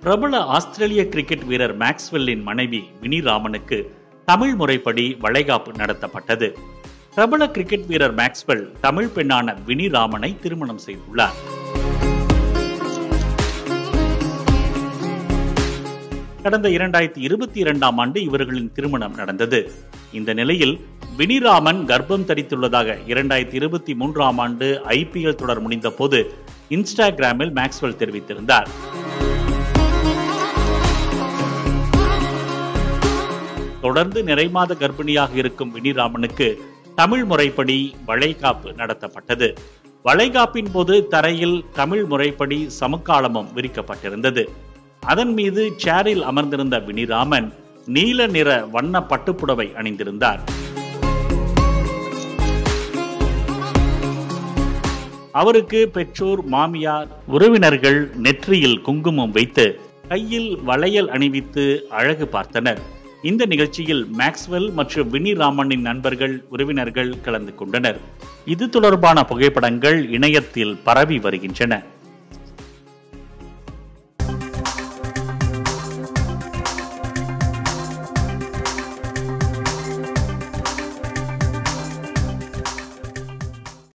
பிரபல ஆஸ்திரேலிய கிரிக்கெட் வீரர் மேக்ஸ்வெல்லின் மனைவி வினி ராமனுக்கு தமிழ் முறைப்படி வளைகாப்பு நடத்தப்பட்டது பிரபல கிரிக்கெட் வீரர் மேக்ஸ்வெல் தமிழ் பெண்ணான வினி ராமனை திருமணம் செய்துள்ளார் கடந்த இரண்டாயிரத்தி இருபத்தி இரண்டாம் ஆண்டு இவர்களின் திருமணம் நடந்தது இந்த நிலையில் வினிராமன் கர்ப்பம் தரித்துள்ளதாக இரண்டாயிரத்தி இருபத்தி மூன்றாம் ஆண்டு ஐபிஎல் தொடர் முடிந்த போது இன்ஸ்டாகிராமில் மேக்ஸ்வெல் தெரிவித்திருந்தார் தொடர்ந்து நிறைமாத கர்ப்பிணியாக இருக்கும் வினிராமனுக்கு தமிழ் முறைப்படி வளைகாப்பு நடத்தப்பட்டது வளைகாப்பின் போது தரையில் தமிழ் முறைப்படி சமுக்காலமும் விரிக்கப்பட்டிருந்தது அதன் மீது சேரில் அமர்ந்திருந்த வினிராமன் நீல நிற வண்ண பட்டுப்புடவை அணிந்திருந்தார் அவருக்கு பெற்றோர் மாமியார் உறவினர்கள் நெற்றியில் குங்குமம் வைத்து கையில் வளையல் அணிவித்து அழகு பார்த்தனர் இந்த நிகழ்ச்சியில் மேக்ஸ்வெல் மற்றும் வினி ராமனின் நண்பர்கள் உறவினர்கள் கலந்து கொண்டனர் இது தொடர்பான புகைப்படங்கள் இணையத்தில் பரவி வருகின்றன